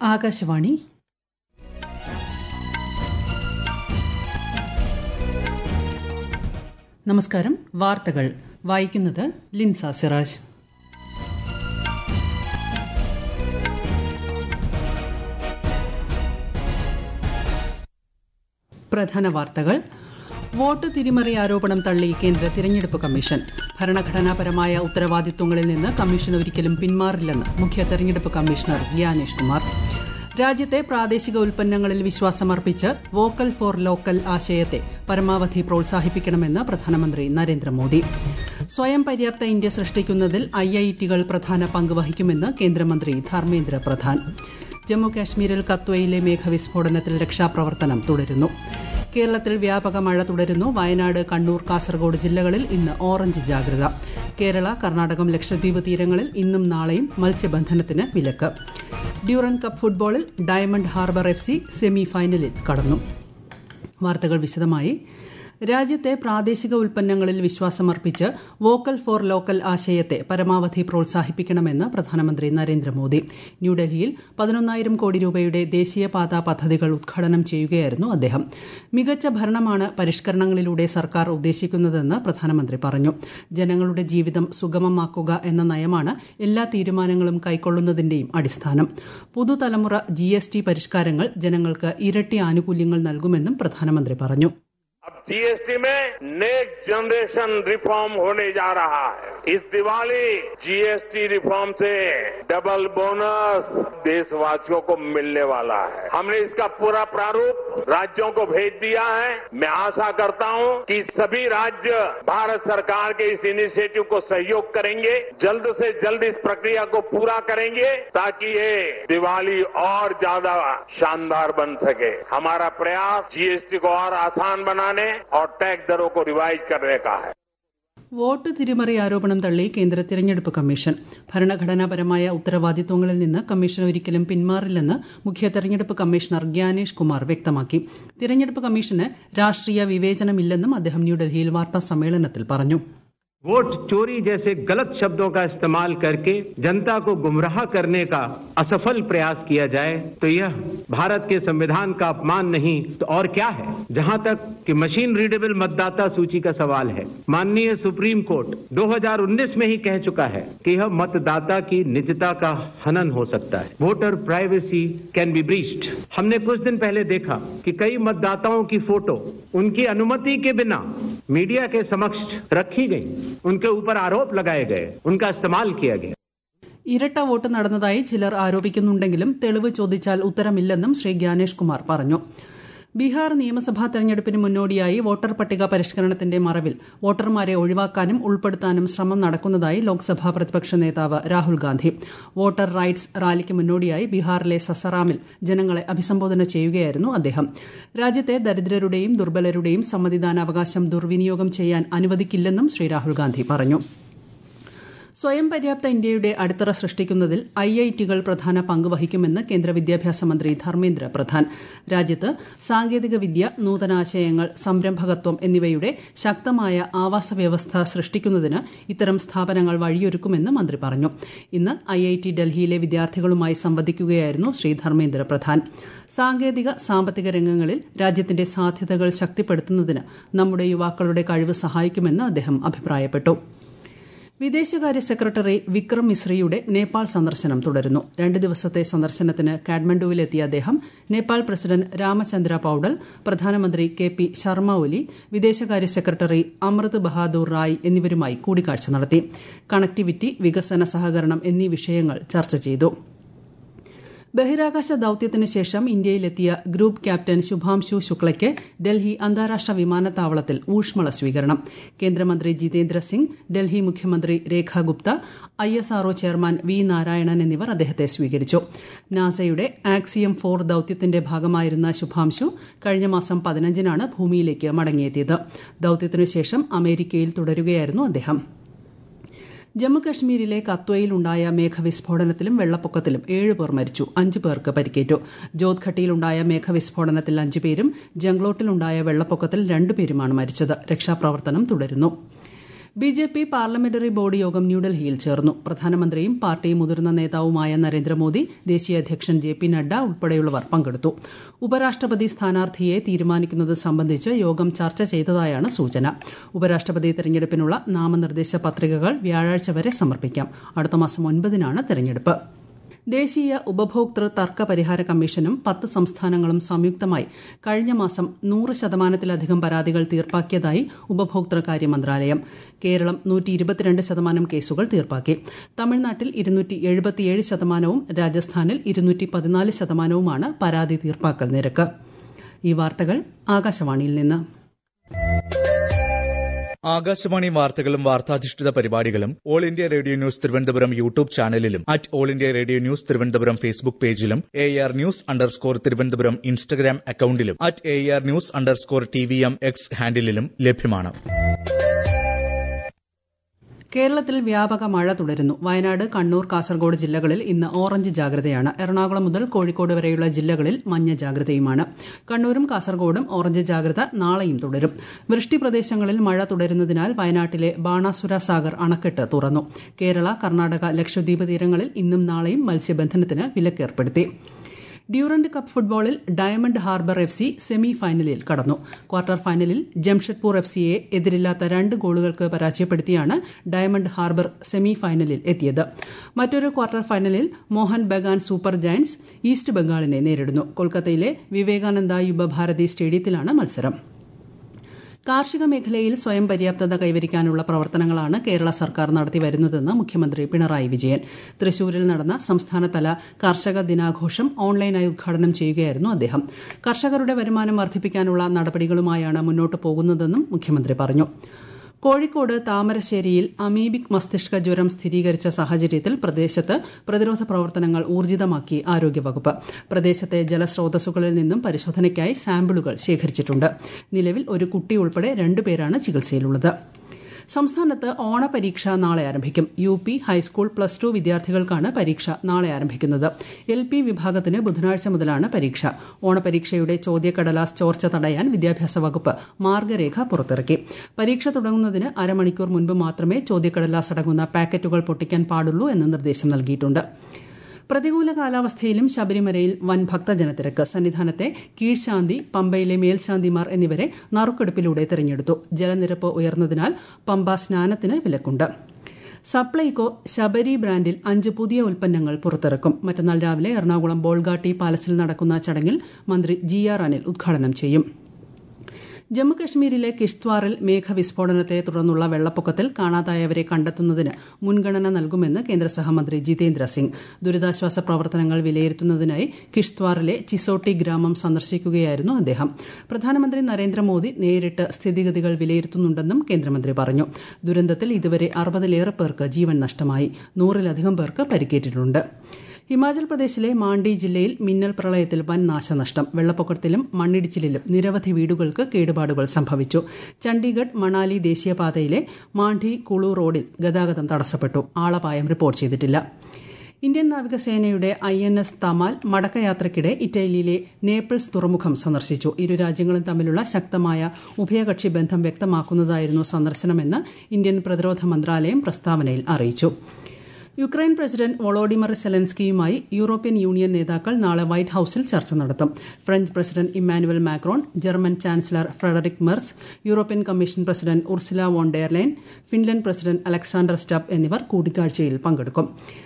ആകാശവാണി നമസ്കാരം വാർത്തകൾ വായിക്കുന്നത് ലിൻസ സിറാജ് പ്രധാന വാർത്തകൾ വോട്ട് തിരിമറി ആരോപണം തള്ളി കേന്ദ്ര തിരഞ്ഞെടുപ്പ് കമ്മീഷൻ ഭരണഘടനാപരമായ ഉത്തരവാദിത്വങ്ങളിൽ നിന്ന് കമ്മീഷൻ ഒരിക്കലും പിന്മാറില്ലെന്ന് മുഖ്യ തെരഞ്ഞെടുപ്പ് കമ്മീഷണർ ഗ്യാനേഷ് കുമാർ രാജ്യത്തെ പ്രാദേശിക ഉൽപ്പന്നങ്ങളിൽ വിശ്വാസമർപ്പിച്ച് വോക്കൽ ഫോർ ലോക്കൽ ആശയത്തെ പരമാവധി പ്രോത്സാഹിപ്പിക്കണമെന്ന് പ്രധാനമന്ത്രി നരേന്ദ്രമോദി സ്വയം പര്യാപ്ത ഇന്ത്യ സൃഷ്ടിക്കുന്നതിൽ ഐ ഐ ടികൾ പ്രധാന പങ്ക് വഹിക്കുമെന്ന് കേന്ദ്രമന്ത്രി ധർമ്മേന്ദ്ര പ്രധാൻ ജമ്മു കാശ്മീരിൽ കത്വയിലെ മേഘവിസ്ഫോടനത്തിൽ രക്ഷാപ്രവർത്തനം തുടരുന്നു കേരളത്തിൽ വ്യാപക മഴ തുടരുന്നു വയനാട് കണ്ണൂർ കാസർഗോഡ് ജില്ലകളിൽ ഇന്ന് ഓറഞ്ച് ജാഗ്രത കേരള കർണാടകം ലക്ഷദ്വീപ് തീരങ്ങളിൽ ഇന്നും നാളെയും മത്സ്യബന്ധനത്തിന് വിലക്ക് ഡ്യൂറൻ കപ്പ് ഫുട്ബോളിൽ Diamond Harbour F C semi ഫൈനലിൽ കടന്നു വാർത്തകൾ വിശദമായി രാജ്യത്തെ പ്രാദേശിക ഉൽപ്പന്നങ്ങളിൽ വിശ്വാസമർപ്പിച്ച് വോക്കൽ ഫോർ ലോക്കൽ ആശയത്തെ പരമാവധി പ്രോത്സാഹിപ്പിക്കണമെന്ന് പ്രധാനമന്ത്രി നരേന്ദ്രമോദി ന്യൂഡൽഹിയിൽ പതിനൊന്നായിരം കോടി രൂപയുടെ ദേശീയപാതാ പദ്ധതികൾ ഉദ്ഘാടനം ചെയ്യുകയായിരുന്നു അദ്ദേഹം മികച്ച ഭരണമാണ് പരിഷ്കരണങ്ങളിലൂടെ സർക്കാർ ഉദ്ദേശിക്കുന്നതെന്ന് പ്രധാനമന്ത്രി പറഞ്ഞു ജനങ്ങളുടെ ജീവിതം സുഗമമാക്കുക എന്ന നയമാണ് എല്ലാ തീരുമാനങ്ങളും കൈക്കൊള്ളുന്നതിന്റെയും അടിസ്ഥാനം പുതുതലമുറ ജി പരിഷ്കാരങ്ങൾ ജനങ്ങൾക്ക് ഇരട്ടി ആനുകൂല്യങ്ങൾ നൽകുമെന്നും പ്രധാനമന്ത്രി പറഞ്ഞു अब जीएसटी में नेक्स्ट जनरेशन रिफॉर्म होने जा रहा है इस दिवाली जीएसटी रिफॉर्म से डबल बोनस देशवासियों को मिलने वाला है हमने इसका पूरा प्रारूप राज्यों को भेज दिया है मैं आशा करता हूं कि सभी राज्य भारत सरकार के इस इनिशिएटिव को सहयोग करेंगे जल्द से जल्द इस प्रक्रिया को पूरा करेंगे ताकि ये दिवाली और ज्यादा शानदार बन सके हमारा प्रयास जीएसटी को और आसान बनाने और टैक्स दरों को रिवाइज करने का है വോട്ട് തിരിമറി ആരോപണം തള്ളി കേന്ദ്ര തിരഞ്ഞെടുപ്പ് കമ്മീഷൻ ഭരണഘടനാപരമായ ഉത്തരവാദിത്വങ്ങളിൽ നിന്ന് കമ്മീഷൻ ഒരിക്കലും പിന്മാറില്ലെന്ന് മുഖ്യ തെരഞ്ഞെടുപ്പ് കമ്മീഷണർ ഗ്യാനേഷ് കുമാർ വ്യക്തമാക്കി തിരഞ്ഞെടുപ്പ് കമ്മീഷന് രാഷ്ട്രീയ വിവേചനമില്ലെന്നും അദ്ദേഹം ന്യൂഡൽഹിയിൽ വാർത്താ സമ്മേളനത്തിൽ പറഞ്ഞു वोट चोरी जैसे गलत शब्दों का इस्तेमाल करके जनता को गुमराह करने का असफल प्रयास किया जाए तो यह भारत के संविधान का अपमान नहीं तो और क्या है जहां तक कि मशीन रीडेबल मतदाता सूची का सवाल है माननीय सुप्रीम कोर्ट 2019 में ही कह चुका है कि यह मतदाता की निजता का हनन हो सकता है voter privacy can be breached हमने कुछ दिन पहले देखा कि कई मतदाताओं की फोटो उनकी अनुमति के बिना मीडिया के समक्ष रखी गई उनके ऊपर आरोप लगाए गए उनका इस्तेमाल किया गया ഇരട്ട വോട്ട് നടന്നതായി ചിലർ ആരോപിക്കുന്നുണ്ടെങ്കിലും തെളിവ് ചോദിച്ചാൽ ഉത്തരമില്ലെന്നും ശ്രീ ഗ്യാനേഷ് കുമാർ പറഞ്ഞു ബീഹാർ നിയമസഭാ തെരഞ്ഞെടുപ്പിന് മുന്നോടിയായി വോട്ടർ പട്ടിക പരിഷ്കരണത്തിന്റെ മറവിൽ വോട്ടർമാരെ ഒഴിവാക്കാനും ഉൾപ്പെടുത്താനും ശ്രമം നടക്കുന്നതായി ലോക്സഭാ പ്രതിപക്ഷ നേതാവ് രാഹുൽ ഗാന്ധി വോട്ടർ റൈറ്റ്സ് റാലിക്ക് മുന്നോടിയായി ബീഹാറിലെ സസറാമിൽ ജനങ്ങളെ അഭിസംബോധന ചെയ്യുകയായിരുന്നു അദ്ദേഹം രാജ്യത്തെ ദരിദ്രരുടെയും ദുർബലരുടെയും സമ്മതിദാനാവകാശം ദുർവിനിയോഗം ചെയ്യാൻ അനുവദിക്കില്ലെന്നും ശ്രീ രാഹുൽ ഗാന്ധി പറഞ്ഞു സ്വയം പര്യാപ്ത ഇന്ത്യയുടെ അടിത്തറ സൃഷ്ടിക്കുന്നതിൽ ഐ ഐ ടികൾ പ്രധാന പങ്ക് വഹിക്കുമെന്ന് കേന്ദ്ര വിദ്യാഭ്യാസ മന്ത്രി ധർമ്മേന്ദ്ര പ്രധാൻ രാജ്യത്ത് സാങ്കേതിക വിദ്യ നൂതനാശയങ്ങൾ സംരംഭകത്വം എന്നിവയുടെ ശക്തമായ ആവാസ വ്യവസ്ഥ സൃഷ്ടിക്കുന്നതിന് ഇത്തരം സ്ഥാപനങ്ങൾ വഴിയൊരുക്കുമെന്ന് മന്ത്രി പറഞ്ഞു ഇന്ന് ഐ ഐ ടി ഡൽഹിയിലെ വിദ്യാർത്ഥികളുമായി സംവദിക്കുകയായിരുന്നു ശ്രീ ധർമ്മേന്ദ്ര പ്രധാൻ സാങ്കേതിക സാമ്പത്തിക രംഗങ്ങളിൽ രാജ്യത്തിന്റെ സാധ്യതകൾ ശക്തിപ്പെടുത്തുന്നതിന് നമ്മുടെ യുവാക്കളുടെ കഴിവ് സഹായിക്കുമെന്ന് അദ്ദേഹം അഭിപ്രായപ്പെട്ടു വിദേശകാര്യ സെക്രട്ടറി വിക്രം മിശ്രിയുടെ നേപ്പാൾ സന്ദർശനം തുടരുന്നു രണ്ട് ദിവസത്തെ സന്ദർശനത്തിന് കാഠ്മണ്ഡുവിലെത്തിയ അദ്ദേഹം നേപ്പാൾ പ്രസിഡന്റ് രാമചന്ദ്ര പൌഡൽ പ്രധാനമന്ത്രി കെ പി ശർമ്മ ഒലി വിദേശകാര്യ സെക്രട്ടറി അമൃത് ബഹാദൂർ റായ് എന്നിവരുമായി കൂടിക്കാഴ്ച നടത്തി കണക്ടിവിറ്റി വികസന സഹകരണം എന്നീ വിഷയങ്ങൾ ചർച്ച ചെയ്തു ബഹിരാകാശ ദൌത്യത്തിന് ശേഷം ഇന്ത്യയിലെത്തിയ ഗ്രൂപ്പ് ക്യാപ്റ്റൻ ശുഭാംശു ശുക്ലയ്ക്ക് ഡൽഹി അന്താരാഷ്ട്ര വിമാനത്താവളത്തിൽ ഊഷ്മള സ്വീകരണം കേന്ദ്രമന്ത്രി ജിതേന്ദ്ര സിംഗ് ഡൽഹി മുഖ്യമന്ത്രി Rekha Gupta I S R O chairman V Narayanan എന്നിവർ അദ്ദേഹത്തെ സ്വീകരിച്ചു നാസയുടെ ആക്സിയം ഫോർ ദൌത്യത്തിന്റെ ഭാഗമായിരുന്ന ശുഭാംശു കഴിഞ്ഞ മാസം പതിനഞ്ചിനാണ് ഭൂമിയിലേക്ക് മടങ്ങിയെത്തിയത് ദൌത്യത്തിനു ശേഷം അമേരിക്കയിൽ തുടരുകയായിരുന്നു അദ്ദേഹം ജമ്മുകശ്മീരിലെ കത്വയിലുണ്ടായ മേഘവിസ്ഫോടനത്തിലും വെള്ളപ്പൊക്കത്തിലും ഏഴ് പേർ മരിച്ചു അഞ്ച് പേർക്ക് പരിക്കേറ്റു ജോധ്ഘട്ടിയിലുണ്ടായ മേഘവിസ്ഫോടനത്തിൽ അഞ്ച് പേരും ജംഗ്ലോട്ടിലുണ്ടായ വെള്ളപ്പൊക്കത്തിൽ രണ്ടുപേരുമാണ് മരിച്ചത് രക്ഷാപ്രവർത്തനം തുടരുന്നു B J P parliamentary board യോഗം ന്യൂഡൽഹിയിൽ ചേർന്നു പ്രധാനമന്ത്രിയും പാർട്ടി മുതിർന്ന നേതാവുമായ നരേന്ദ്രമോദി ദേശീയ അധ്യക്ഷൻ ജെ പി നഡ്ഡ ഉൾപ്പെടെയുള്ളവർ പങ്കെടുത്തു ഉപരാഷ്ട്രപതി സ്ഥാനാർത്ഥിയെ തീരുമാനിക്കുന്നത് സംബന്ധിച്ച് യോഗം ചർച്ച ചെയ്തതായാണ് സൂചന ഉപരാഷ്ട്രപതി തെരഞ്ഞെടുപ്പിനുള്ള നാമനിർദ്ദേശ പത്രികകൾ വ്യാഴാഴ്ച വരെ സമർപ്പിക്കാം അടുത്ത മാസം ഒൻപതിനാണ് തെരഞ്ഞെടുപ്പ് ദേശീയ ഉപഭോക്തൃ തർക്ക പരിഹാര കമ്മീഷനും പത്ത് സംസ്ഥാനങ്ങളും സംയുക്തമായി കഴിഞ്ഞ മാസം നൂറ് ശതമാനത്തിലധികം പരാതികൾ തീർപ്പാക്കിയതായി ഉപഭോക്തൃകാര്യ മന്ത്രാലയം കേരളം നൂറ്റി ഇരുപത്തിരണ്ട് ശതമാനം കേസുകൾ തീർപ്പാക്കി തമിഴ്നാട്ടിൽ ഇരുന്നൂറ്റി എഴുപത്തിയേഴ് ശതമാനവും രാജസ്ഥാനിൽ ഇരുന്നൂറ്റി പതിനാല് ശതമാനവുമാണ് പരാതി തീർപ്പാക്കൽ നിരക്ക് ഈ വാർത്തകൾ ആകാശവാണിയിൽ നിന്ന് ആകാശവാണി വാർത്തകളും വാർത്താധിഷ്ഠിത പരിപാടികളും all India radio news Thiruvananthapuram YouTube ചാനലിലും at all India radio news Thiruvananthapuram Facebook പേജിലും A R news underscore Thiruvananthapuram Instagram അക്കൌണ്ടിലും at A R news underscore T V M X ഹാൻഡിലും ലഭ്യമാണ് കേരളത്തിൽ വ്യാപക മഴ തുടരുന്നു വയനാട് കണ്ണൂർ കാസർഗോഡ് ജില്ലകളിൽ ഇന്ന് ഓറഞ്ച് ജാഗ്രതയാണ് എറണാകുളം മുതൽ കോഴിക്കോട് വരെയുള്ള ജില്ലകളിൽ മഞ്ഞ ജാഗ്രതയുമാണ് കണ്ണൂരും കാസർഗോഡും ഓറഞ്ച് ജാഗ്രത നാളെയും തുടരും വൃഷ്ടി പ്രദേശങ്ങളിൽ മഴ തുടരുന്നതിനാൽ വയനാട്ടിലെ ബാണാസുര സാഗർ അണക്കെട്ട് തുറന്നു കേരള കർണാടക ലക്ഷദ്വീപ് തീരങ്ങളിൽ ഇന്നും നാളെയും മത്സ്യബന്ധനത്തിന് വിലക്കേർപ്പെടുത്തി ഡ്യൂറന്റ് കപ്പ് ഫുട്ബോളിൽ Diamond Harbour F C semi ഫൈനലിൽ കടന്നു ക്വാർട്ടർ ഫൈനലിൽ ജംഷഡ്പൂർ എഫ് സിയെ എതിരില്ലാത്ത രണ്ട് ഗോളുകൾക്ക് പരാജയപ്പെടുത്തിയാണ് ഡയമണ്ട് ഹാർബർ സെമി ഫൈനലിൽ എത്തിയത് മറ്റൊരു ക്വാർട്ടർ ഫൈനലിൽ Mohun Bagan Super Giants East ബംഗാളിനെ നേരിടുന്നു കൊൽക്കത്തയിലെ വിവേകാനന്ദ യുവഭാരതി സ്റ്റേഡിയത്തിലാണ് മത്സരം കാർഷിക മേഖലയിൽ സ്വയം പര്യാപ്തത കൈവരിക്കാനുള്ള പ്രവർത്തനങ്ങളാണ് കേരള സർക്കാർ നടത്തിവരുന്നതെന്ന് മുഖ്യമന്ത്രി പിണറായി വിജയൻ തൃശൂരിൽ നടന്ന സംസ്ഥാനതല കർഷക ദിനാഘോഷം ഓൺലൈനായി ഉദ്ഘാടനം ചെയ്യുകയായിരുന്നു അദ്ദേഹം കർഷകരുടെ വരുമാനം വർദ്ധിപ്പിക്കാനുള്ള നടപടികളുമായാണ് മുന്നോട്ട് പോകുന്നതെന്നും മുഖ്യമന്ത്രി പറഞ്ഞു കോഴിക്കോട് താമരശ്ശേരിയിൽ അമീബിക് മസ്തിഷ്ക ജ്വരം സ്ഥിരീകരിച്ച സാഹചര്യത്തിൽ പ്രദേശത്ത് പ്രതിരോധ പ്രവർത്തനങ്ങൾ ഊർജിതമാക്കി ആരോഗ്യവകുപ്പ് പ്രദേശത്തെ ജലസ്രോതസ്സുകളിൽ നിന്നും പരിശോധനയ്ക്കായി സാമ്പിളുകൾ ശേഖരിച്ചിട്ടുണ്ട് നിലവിൽ ഒരു കുട്ടി ഉൾപ്പെടെ രണ്ടുപേരാണ് ചികിത്സയിലുള്ളത് സംസ്ഥാനത്ത് ഓണപരീക്ഷ നാളെ ആരംഭിക്കും U P high school plus two വിദ്യാർത്ഥികൾക്കാണ് പരീക്ഷ നാളെ ആരംഭിക്കുന്നത് എൽ പി വിഭാഗത്തിന് ബുധനാഴ്ച മുതലാണ് പരീക്ഷ ഓണപരീക്ഷയുടെ ചോദ്യക്കടലാസ് ചോർച്ച തടയാൻ വിദ്യാഭ്യാസ വകുപ്പ് മാർഗരേഖ പുറത്തിറക്കി പരീക്ഷ തുടങ്ങുന്നതിന് അരമണിക്കൂർ മുൻപ് മാത്രമേ ചോദ്യക്കടലാസ് അടങ്ങുന്ന പാക്കറ്റുകൾ പൊട്ടിക്കാൻ പാടുള്ളൂ എന്ന് നിർദ്ദേശം നൽകിയിട്ടുണ്ട് പ്രതികൂല കാലാവസ്ഥയിലും ശബരിമലയിൽ വൻ ഭക്തജനത്തിരക്ക് സന്നിധാനത്തെ കീഴ്ശാന്തി പമ്പയിലെ മേൽശാന്തിമാർ എന്നിവരെ നറുക്കെടുപ്പിലൂടെ തെരഞ്ഞെടുത്തു ജലനിരപ്പ് ഉയർന്നതിനാൽ പമ്പ സ്നാനത്തിന് വിലക്കുണ്ട് സപ്ലൈകോ ശബരി ബ്രാൻഡിൽ അഞ്ച് പുതിയ ഉൽപ്പന്നങ്ങൾ പുറത്തിറക്കും മറ്റന്നാൾ രാവിലെ എറണാകുളം ബോൾഗാട്ടി പാലസിൽ നടക്കുന്ന ചടങ്ങിൽ മന്ത്രി ജി ആർ അനിൽ ഉദ്ഘാടനം ചെയ്യും ജമ്മുകശ്മീരിലെ കിഷ്ത്വാറിൽ മേഘവിസ്ഫോടനത്തെ തുടർന്നുള്ള വെള്ളപ്പൊക്കത്തിൽ കാണാതായവരെ കണ്ടെത്തുന്നതിന് മുൻഗണന നൽകുമെന്ന് കേന്ദ്ര സഹമന്ത്രി ജിതേന്ദ്ര സിംഗ് ദുരിതാശ്വാസ പ്രവർത്തനങ്ങൾ വിലയിരുത്തുന്നതിനായി കിഷ്ത്വാറിലെ ചിസോട്ടി ഗ്രാമം സന്ദർശിക്കുകയായിരുന്നു അദ്ദേഹം പ്രധാനമന്ത്രി നരേന്ദ്രമോദി നേരിട്ട് സ്ഥിതിഗതികൾ വിലയിരുത്തുന്നുണ്ടെന്നും കേന്ദ്രമന്ത്രി പറഞ്ഞു ദുരന്തത്തിൽ ഇതുവരെ അറുപതിലേറെ പേർക്ക് ജീവൻ നഷ്ടമായി നൂറിലധികം പേർക്ക് പരിക്കേറ്റിട്ടുണ്ട് ഹിമാചൽ പ്രദേശിലെ മാണ്ഡി ജില്ലയിൽ മിന്നൽ പ്രളയത്തിൽ വൻ നാശനഷ്ടം വെള്ളപ്പൊക്കത്തിലും മണ്ണിടിച്ചിലിലും നിരവധി വീടുകൾക്ക് കേടുപാടുകൾ സംഭവിച്ചു ചണ്ഡീഗഡ് മണാലി ദേശീയപാതയിലെ മാണ്ഡി കുളു റോഡിൽ ഗതാഗതം തടസ്സപ്പെട്ടു ആളപായം റിപ്പോർട്ട് ചെയ്തിട്ടില്ല ഇന്ത്യൻ നാവികസേനയുടെ ഐ എൻ എസ് തമാൽ മടക്കയാത്രയ്ക്കിടെ ഇറ്റലിയിലെ നേപ്പിൾസ് തുറമുഖം സന്ദർശിച്ചു ഇരു രാജ്യങ്ങളും തമ്മിലുള്ള ശക്തമായ ഉഭയകക്ഷി ബന്ധം വ്യക്തമാക്കുന്നതായിരുന്നു സന്ദർശനമെന്ന് ഇന്ത്യൻ പ്രതിരോധ മന്ത്രാലയം പ്രസ്താവനയിൽ അറിയിച്ചു യുക്രൈൻ പ്രസിഡന്റ് വൊളോഡിമർ സെലൻസ്കിയുമായി യൂറോപ്യൻ യൂണിയൻ നേതാക്കൾ നാളെ വൈറ്റ് ഹൌസിൽ ചർച്ച നടത്തും French president Emmanuel Macron German chancellor Friedrich Merz European Commission president Ursula von der Leyen Finland president Alexander Stubb എന്നിവർ കൂടിക്കാഴ്ചയിൽ പങ്കെടുക്കും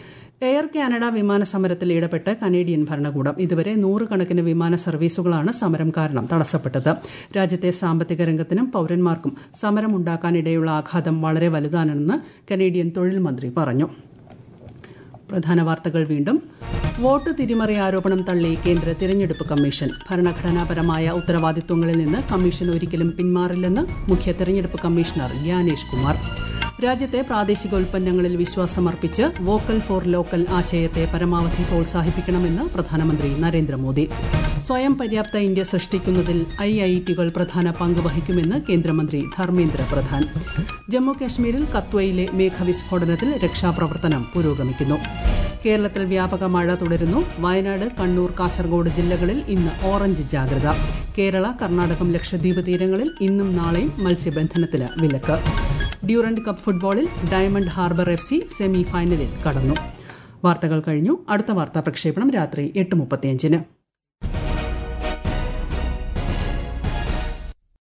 എയർ കാനഡ വിമാന സമരത്തിൽ ഇടപെട്ട് കനേഡിയൻ ഭരണകൂടം ഇതുവരെ നൂറുകണക്കിന് വിമാന സർവീസുകളാണ് സമരം കാരണം തടസ്സപ്പെട്ടത് രാജ്യത്തെ സാമ്പത്തിക രംഗത്തിനും പൌരന്മാർക്കും സമരമുണ്ടാക്കാനിടയുള്ള ആഘാതം വളരെ വലുതാണെന്ന് കനേഡിയൻ തൊഴിൽ മന്ത്രി പറഞ്ഞു പ്രധാന വാർത്തകൾ വീണ്ടും വോട്ട് തിരിമറി ആരോപണം തള്ളി കേന്ദ്ര തിരഞ്ഞെടുപ്പ് കമ്മീഷൻ ഭരണഘടനാപരമായ ഉത്തരവാദിത്വങ്ങളിൽ നിന്ന് കമ്മീഷൻ ഒരിക്കലും പിന്മാറില്ലെന്ന് മുഖ്യ തിരഞ്ഞെടുപ്പ് കമ്മീഷണർ ജ്ഞാനേഷ് കുമാർ രാജ്യത്തെ പ്രാദേശിക ഉൽപ്പന്നങ്ങളിൽ വിശ്വാസമർപ്പിച്ച് വോക്കൽ ഫോർ ലോക്കൽ ആശയത്തെ പരമാവധി പ്രോത്സാഹിപ്പിക്കണമെന്ന് പ്രധാനമന്ത്രി നരേന്ദ്രമോദി സ്വയം പര്യാപ്ത ഇന്ത്യ സൃഷ്ടിക്കുന്നതിൽ ഐ ഐ ടികൾ പ്രധാന പങ്ക് വഹിക്കുമെന്ന് കേന്ദ്രമന്ത്രി ധർമ്മേന്ദ്ര പ്രധാൻ ജമ്മു കാശ്മീരിൽ കത്വയിലെ മേഘവിസ്ഫോടനത്തിൽ രക്ഷാപ്രവർത്തനം പുരോഗമിക്കുന്നു കേരളത്തിൽ വ്യാപക മഴ തുടരുന്നു വയനാട് കണ്ണൂർ കാസർഗോഡ് ജില്ലകളിൽ ഇന്ന് ഓറഞ്ച് ജാഗ്രത കേരള കർണാടകം ലക്ഷദ്വീപ് തീരങ്ങളിൽ ഇന്നും നാളെയും മത്സ്യബന്ധനത്തിന് വിലക്ക് ഡ്യൂറന്റ് കപ്പ് ഫുട്ബോളിൽ Diamond Harbour F C semi ഫൈനലിൽ കടന്നു വാർത്തകൾ കഴിഞ്ഞു അടുത്ത വാർത്താ പ്രക്ഷേപണം രാത്രി എട്ട് മുപ്പത്തിയഞ്ചിന്